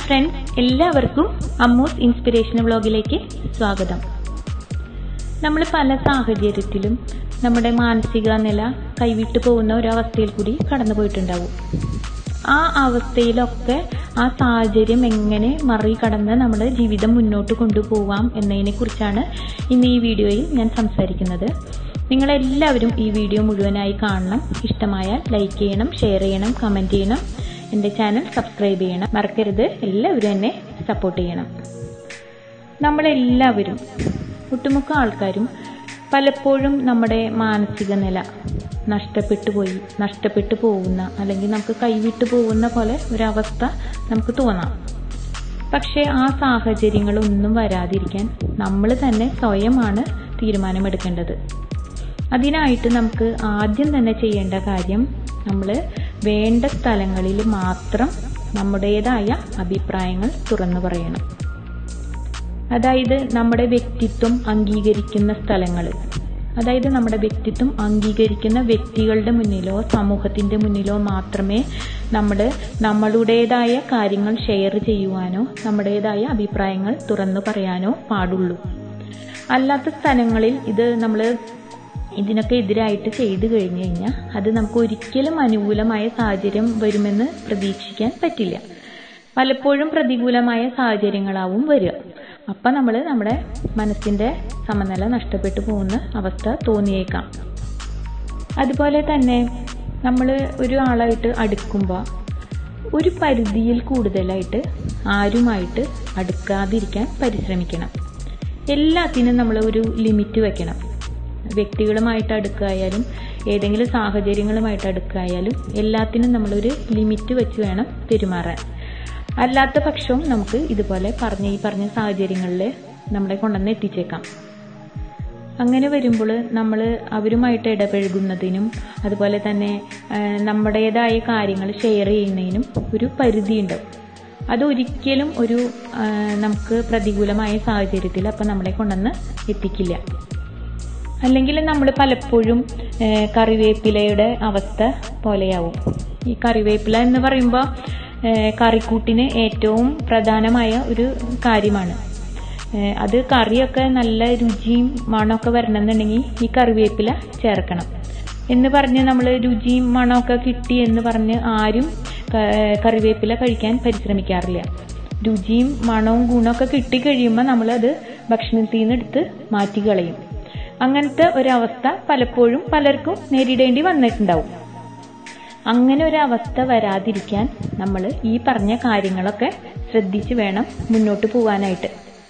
friends എല്ലാവർക്കും അമ്മൂസ് inspiration വ്ളോഗിലേക്ക് സ്വാഗതം നമ്മൾ പല സാഹചര്യത്തിലും നമ്മുടെ മാനസിക നില കൈവിട്ടു പോകുന്ന ഒരവസ്ഥയിൽ കൂടി കടന്നു പോയിട്ടുണ്ടാവും ആ അവസ്ഥയിലൊക്കെ ആ സാഹചര്യം എങ്ങനെ മറികടന്ന് നമ്മുടെ ജീവിതം മുന്നോട്ട് കൊണ്ടുപോകാം എന്നതിനെ കുറിച്ചാണ് ഇന്ന് ഈ വീഡിയോയിൽ ഞാൻ സംസാരിക്കുന്നത് നിങ്ങളെല്ലാവരും ഈ വീഡിയോ മുഴുവനായി കാണണം ഇഷ്ടമായാൽ ലൈക്ക് ചെയ്യണം ഷെയർ ചെയ്യണം കമൻറ്റ് ചെയ്യണം എൻ്റെ ചാനൽ സബ്സ്ക്രൈബ് ചെയ്യണം മറക്കരുത് എല്ലാവരും എന്നെ സപ്പോർട്ട് ചെയ്യണം നമ്മളെല്ലാവരും ഒട്ടുമുക്ക ആൾക്കാരും പലപ്പോഴും നമ്മുടെ മാനസിക നില നഷ്ടപ്പെട്ടു പോയി നഷ്ടപ്പെട്ടു പോകുന്ന അല്ലെങ്കിൽ നമുക്ക് കൈവിട്ടു പോകുന്ന പോലെ ഒരവസ്ഥ നമുക്ക് തോന്നാം പക്ഷേ ആ സാഹചര്യങ്ങളൊന്നും വരാതിരിക്കാൻ നമ്മൾ തന്നെ സ്വയമാണ് തീരുമാനമെടുക്കേണ്ടത് അതിനായിട്ട് നമുക്ക് ആദ്യം തന്നെ ചെയ്യേണ്ട കാര്യം നമ്മൾ വേണ്ട സ്ഥലങ്ങളിൽ മാത്രം നമ്മുടേതായ അഭിപ്രായങ്ങൾ തുറന്നു പറയണം അതായത് നമ്മുടെ വ്യക്തിത്വം അംഗീകരിക്കുന്ന സ്ഥലങ്ങൾ അതായത് നമ്മുടെ വ്യക്തിത്വം അംഗീകരിക്കുന്ന വ്യക്തികളുടെ മുന്നിലോ സമൂഹത്തിന്റെ മുന്നിലോ മാത്രമേ നമ്മൾ നമ്മളുടേതായ കാര്യങ്ങൾ ഷെയർ ചെയ്യുവാനോ നമ്മുടേതായ അഭിപ്രായങ്ങൾ തുറന്നു പറയാനോ പാടുള്ളൂ അല്ലാത്ത സ്ഥലങ്ങളിൽ ഇത് നമ്മൾ ഇതിനൊക്കെ എതിരായിട്ട് ചെയ്തു കഴിഞ്ഞു കഴിഞ്ഞാൽ അത് നമുക്ക് ഒരിക്കലും അനുകൂലമായ സാഹചര്യം വരുമെന്ന് പ്രതീക്ഷിക്കാൻ പറ്റില്ല പലപ്പോഴും പ്രതികൂലമായ സാഹചര്യങ്ങളാവും വരിക അപ്പം നമ്മൾ നമ്മുടെ മനസ്സിന്റെ സമനില നഷ്ടപ്പെട്ടു പോകുന്ന അവസ്ഥ തോന്നിയേക്കാം അതുപോലെ തന്നെ നമ്മൾ ഒരു ആളായിട്ട് അടുക്കുമ്പോൾ ഒരു പരിധിയിൽ കൂടുതലായിട്ട് ആരുമായിട്ട് അടുക്കാതിരിക്കാൻ പരിശ്രമിക്കണം എല്ലാത്തിനും നമ്മൾ ഒരു ലിമിറ്റ് വെക്കണം വ്യക്തികളുമായിട്ട് അടുക്കായാലും ഏതെങ്കിലും സാഹചര്യങ്ങളുമായിട്ട് അടുക്കായാലും എല്ലാത്തിനും നമ്മളൊരു ലിമിറ്റ് വെച്ച് വേണം പെരുമാറാൻ അല്ലാത്ത പക്ഷവും നമുക്ക് ഇതുപോലെ പറഞ്ഞ ഈ പറഞ്ഞ സാഹചര്യങ്ങളിൽ നമ്മളെ കൊണ്ടുവന്ന് എത്തിച്ചേക്കാം അങ്ങനെ വരുമ്പോൾ നമ്മൾ അവരുമായിട്ട് ഇടപഴകുന്നതിനും അതുപോലെ തന്നെ നമ്മുടേതായ കാര്യങ്ങൾ ഷെയർ ചെയ്യുന്നതിനും ഒരു പരിധി ഉണ്ടാവും അതൊരിക്കലും ഒരു നമുക്ക് പ്രതികൂലമായ സാഹചര്യത്തിൽ അപ്പം നമ്മളെ കൊണ്ടുവന്ന് എത്തിക്കില്ല അല്ലെങ്കിൽ നമ്മൾ പലപ്പോഴും കറിവേപ്പിലയുടെ അവസ്ഥ പോലെയാവും ഈ കറിവേപ്പില എന്ന് പറയുമ്പോൾ കറിക്കൂട്ടിന് ഏറ്റവും പ്രധാനമായ ഒരു കാര്യമാണ് അത് കറിയൊക്കെ നല്ല രുചിയും മണമൊക്കെ വരണമെന്നുണ്ടെങ്കിൽ ഈ കറിവേപ്പില ചേർക്കണം എന്ന് പറഞ്ഞ് നമ്മൾ രുചിയും മണമൊക്കെ കിട്ടി എന്ന് പറഞ്ഞ് ആരും കറിവേപ്പില കഴിക്കാൻ പരിശ്രമിക്കാറില്ല രുചിയും മണവും ഗുണമൊക്കെ കിട്ടിക്കഴിയുമ്പോൾ നമ്മളത് ഭക്ഷണത്തിൽ നിന്ന് എടുത്ത് മാറ്റിക്കളയും അങ്ങനത്തെ ഒരവസ്ഥ പലപ്പോഴും പലർക്കും നേരിടേണ്ടി വന്നിട്ടുണ്ടാവും അങ്ങനെ ഒരു അവസ്ഥ വരാതിരിക്കാൻ നമ്മൾ ഈ പറഞ്ഞ കാര്യങ്ങളൊക്കെ ശ്രദ്ധിച്ച് വേണം മുന്നോട്ട് പോകാനായിട്ട്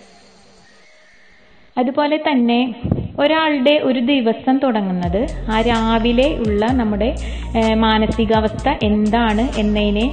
അതുപോലെ തന്നെ ഒരാളുടെ ഒരു ദിവസം തുടങ്ങുന്നത് ആ രാവിലെ ഉള്ള നമ്മുടെ മാനസികാവസ്ഥ എന്താണ് എന്നതിനെ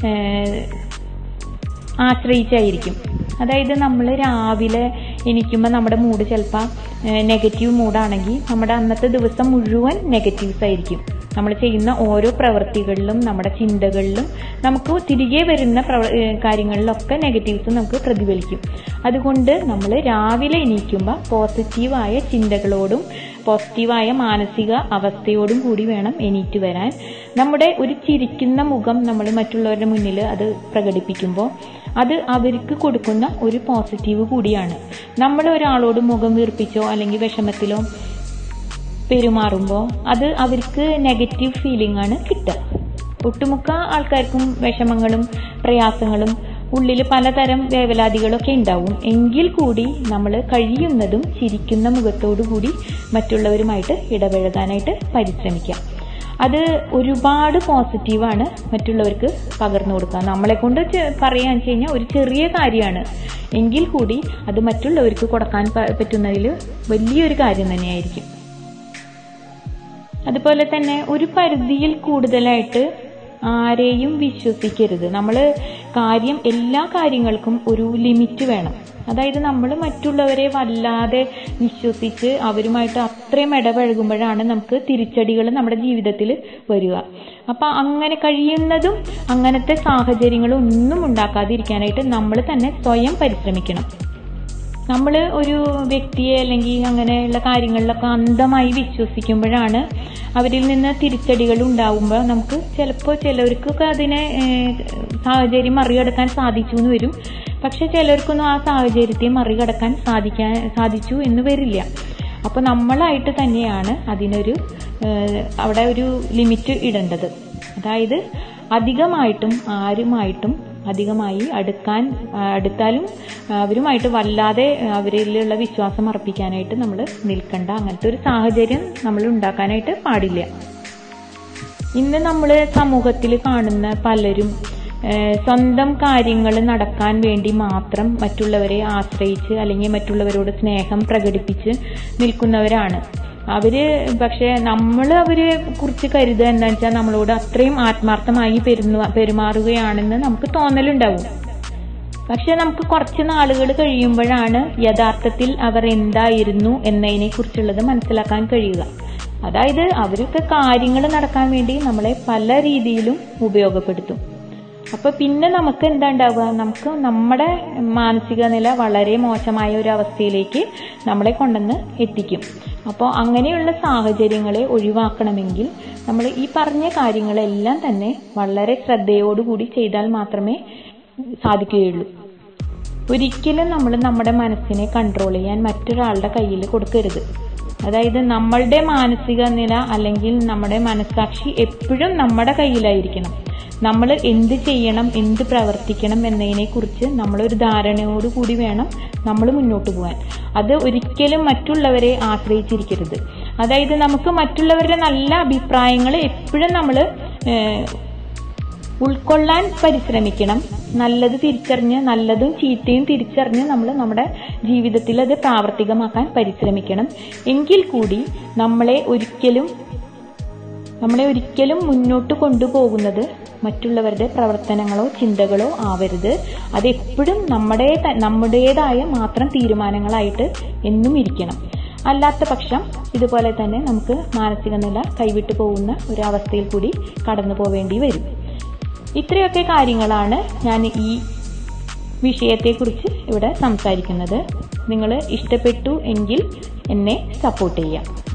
ആശ്രയിച്ചായിരിക്കും അതായത് നമ്മൾ രാവിലെ എണീക്കുമ്പോൾ നമ്മുടെ മൂഡ് ചിലപ്പോൾ നെഗറ്റീവ് മൂഡാണെങ്കിൽ നമ്മുടെ അന്നത്തെ ദിവസം മുഴുവൻ നെഗറ്റീവ്സ് ആയിരിക്കും നമ്മൾ ചെയ്യുന്ന ഓരോ പ്രവൃത്തികളിലും നമ്മുടെ ചിന്തകളിലും നമുക്ക് തിരികെ വരുന്ന കാര്യങ്ങളിലൊക്കെ നെഗറ്റീവ്സ് നമുക്ക് പ്രതിഫലിക്കും അതുകൊണ്ട് നമ്മൾ രാവിലെ എണീക്കുമ്പോൾ പോസിറ്റീവായ ചിന്തകളോടും പോസിറ്റീവായ മാനസിക അവസ്ഥയോടും കൂടി വേണം എണീറ്റ് വരാൻ നമ്മുടെ ഒരു ചിരിക്കുന്ന മുഖം നമ്മൾ മറ്റുള്ളവരുടെ മുന്നിൽ അത് പ്രകടിപ്പിക്കുമ്പോൾ അത് അവർക്ക് കൊടുക്കുന്ന ഒരു പോസിറ്റീവ് കൂടിയാണ് നമ്മൾ ഒരാളോട് മുഖം വീർപ്പിച്ചോ അല്ലെങ്കിൽ വിഷമത്തിലോ പെരുമാറുമ്പോൾ അത് അവർക്ക് നെഗറ്റീവ് ഫീലിംഗ് ആണ് കിട്ടുക ഒട്ടുമുക്ക ആൾക്കാർക്കും വിഷമങ്ങളും പ്രയാസങ്ങളും ഉള്ളിൽ പലതരം വേവലാതികളൊക്കെ ഉണ്ടാവും എങ്കിൽ കൂടി നമ്മൾ കഴിയുന്നതും ചിരിക്കുന്ന മുഖത്തോടു കൂടി മറ്റുള്ളവരുമായിട്ട് ഇടപഴകാനായിട്ട് പരിശ്രമിക്കാം അത് ഒരുപാട് പോസിറ്റീവാണ് മറ്റുള്ളവർക്ക് പകർന്നു കൊടുക്കുക നമ്മളെ കൊണ്ട് പറയാന്ന് വെച്ച് കഴിഞ്ഞാൽ ഒരു ചെറിയ കാര്യമാണ് എങ്കിൽ കൂടി അത് മറ്റുള്ളവർക്ക് കൊടുക്കാൻ പറ്റുന്നതിൽ വലിയൊരു കാര്യം തന്നെയായിരിക്കും അതുപോലെ തന്നെ ഒരു പരിധിയിൽ കൂടുതലായിട്ട് ആരെയും വിശ്വസിക്കരുത് നമ്മൾ കാര്യം എല്ലാ കാര്യങ്ങൾക്കും ഒരു ലിമിറ്റ് വേണം അതായത് നമ്മൾ മറ്റുള്ളവരെ വല്ലാതെ വിശ്വസിച്ച് അവരുമായിട്ട് അത്രയും ഇടപഴകുമ്പോഴാണ് നമുക്ക് തിരിച്ചടികൾ നമ്മുടെ ജീവിതത്തിൽ വരിക അപ്പം അങ്ങനെ കഴിയുന്നതും അങ്ങനത്തെ സാഹചര്യങ്ങളൊന്നും ഉണ്ടാക്കാതിരിക്കാനായിട്ട് നമ്മൾ തന്നെ സ്വയം പരിശ്രമിക്കണം നമ്മൾ ഒരു വ്യക്തിയെ അല്ലെങ്കിൽ അങ്ങനെയുള്ള കാര്യങ്ങളിലൊക്കെ അന്ധമായി വിശ്വസിക്കുമ്പോഴാണ് അവരിൽ നിന്ന് തിരിച്ചടികൾ ഉണ്ടാകുമ്പോൾ നമുക്ക് ചിലപ്പോൾ ചിലവർക്കൊക്കെ അതിനെ ഏഹ്, സാഹചര്യം മറികടക്കാൻ സാധിച്ചു എന്ന് വരും പക്ഷെ ചിലർക്കൊന്നും ആ സാഹചര്യത്തെ മറികടക്കാൻ സാധിക്കാൻ സാധിച്ചു എന്ന് വരില്ല അപ്പോൾ നമ്മളായിട്ട് തന്നെയാണ് അതിനൊരു ഏഹ്, അവിടെ ഒരു ലിമിറ്റ് ഇടേണ്ടത് അതായത് അധികമായിട്ടും ആരുമായിട്ടും അധികമായി അടുക്കാൻ ആ, അടുത്താലും ആ, അവരുമായിട്ട് വല്ലാതെ അവരിലുള്ള വിശ്വാസം അർപ്പിക്കാനായിട്ട് നമ്മൾ നിൽക്കണ്ട അങ്ങനത്തെ ഒരു സാഹചര്യം നമ്മൾ ഉണ്ടാക്കാനായിട്ട് പാടില്ല ഇന്ന് നമ്മൾ സമൂഹത്തിൽ കാണുന്ന പലരും ഏഹ്, സ്വന്തം കാര്യങ്ങൾ നടക്കാൻ വേണ്ടി മാത്രം മറ്റുള്ളവരെ ആശ്രയിച്ച് അല്ലെങ്കിൽ മറ്റുള്ളവരോട് സ്നേഹം പ്രകടിപ്പിച്ച് നിൽക്കുന്നവരാണ് അവര് പക്ഷെ നമ്മൾ അവരെ കുറിച്ച് കരുതുക എന്താണെന്ന് വെച്ചാൽ നമ്മളോട് അത്രയും ആത്മാർത്ഥമായി പെരുന്നു പെരുമാറുകയാണെന്ന് നമുക്ക് തോന്നലുണ്ടാവും പക്ഷെ നമുക്ക് കുറച്ച് നാളുകൾ കഴിയുമ്പോഴാണ് യഥാർത്ഥത്തിൽ അവർ എന്തായിരുന്നു എന്നതിനെ കുറിച്ചുള്ളത് മനസ്സിലാക്കാൻ കഴിയുക അതായത് അവരൊക്കെ കാര്യങ്ങൾ നടക്കാൻ വേണ്ടി നമ്മളെ പല രീതിയിലും ഉപയോഗപ്പെടുത്തും അപ്പൊ പിന്നെ നമുക്ക് എന്താ ഉണ്ടാവുക നമുക്ക് നമ്മുടെ മാനസിക നില വളരെ മോശമായ ഒരു അവസ്ഥയിലേക്ക് നമ്മളെ കൊണ്ടുവന്ന് എത്തിക്കും അപ്പോൾ അങ്ങനെയുള്ള സാഹചര്യങ്ങളെ ഒഴിവാക്കണമെങ്കിൽ നമ്മൾ ഈ പറഞ്ഞ കാര്യങ്ങളെല്ലാം തന്നെ വളരെ ശ്രദ്ധയോടുകൂടി ചെയ്താൽ മാത്രമേ സാധിക്കുകയുള്ളൂ ഒരിക്കലും നമ്മൾ നമ്മുടെ മനസ്സിനെ കൺട്രോൾ ചെയ്യാൻ മറ്റൊരാളുടെ കയ്യിൽ കൊടുക്കരുത് അതായത് നമ്മളുടെ മാനസിക നില അല്ലെങ്കിൽ നമ്മുടെ മനസാക്ഷി എപ്പോഴും നമ്മുടെ കയ്യിലായിരിക്കണം നമ്മൾ എന്ത് ചെയ്യണം എന്ത് പ്രവർത്തിക്കണം എന്നതിനെ കുറിച്ച് നമ്മളൊരു ധാരണയോട് കൂടി വേണം നമ്മൾ മുന്നോട്ട് പോകാൻ അത് ഒരിക്കലും മറ്റുള്ളവരെ ആശ്രയിച്ചിരിക്കരുത് അതായത് നമുക്ക് മറ്റുള്ളവരുടെ നല്ല അഭിപ്രായങ്ങൾ എപ്പോഴും നമ്മൾ ഉൾക്കൊള്ളാൻ പരിശ്രമിക്കണം നല്ലത് തിരിച്ചറിഞ്ഞ് നല്ലതും ചീത്തയും തിരിച്ചറിഞ്ഞ് നമ്മൾ നമ്മുടെ ജീവിതത്തിൽ അത് പ്രാവർത്തികമാക്കാൻ പരിശ്രമിക്കണം എങ്കിൽ കൂടി നമ്മളെ ഒരിക്കലും നമ്മളെ ഒരിക്കലും മുന്നോട്ട് കൊണ്ടുപോകുന്നത് മറ്റുള്ളവരുടെ പ്രവർത്തനങ്ങളോ ചിന്തകളോ ആവരുത് അത് എപ്പോഴും നമ്മുടെ നമ്മുടേതായ മാത്രം തീരുമാനങ്ങളായിട്ട് എന്നും ഇരിക്കണം അല്ലാത്ത പക്ഷം ഇതുപോലെ തന്നെ നമുക്ക് മാനസിക നില കൈവിട്ടു പോകുന്ന ഒരു അവസ്ഥയിൽ കൂടി കടന്നു പോവേണ്ടി വരും ഇത്രയൊക്കെ കാര്യങ്ങളാണ് ഞാൻ ഈ വിഷയത്തെക്കുറിച്ച് ഇവിടെ സംസാരിക്കുന്നത് നിങ്ങൾ ഇഷ്ടപ്പെട്ടു എങ്കിൽ എന്നെ സപ്പോർട്ട് ചെയ്യാം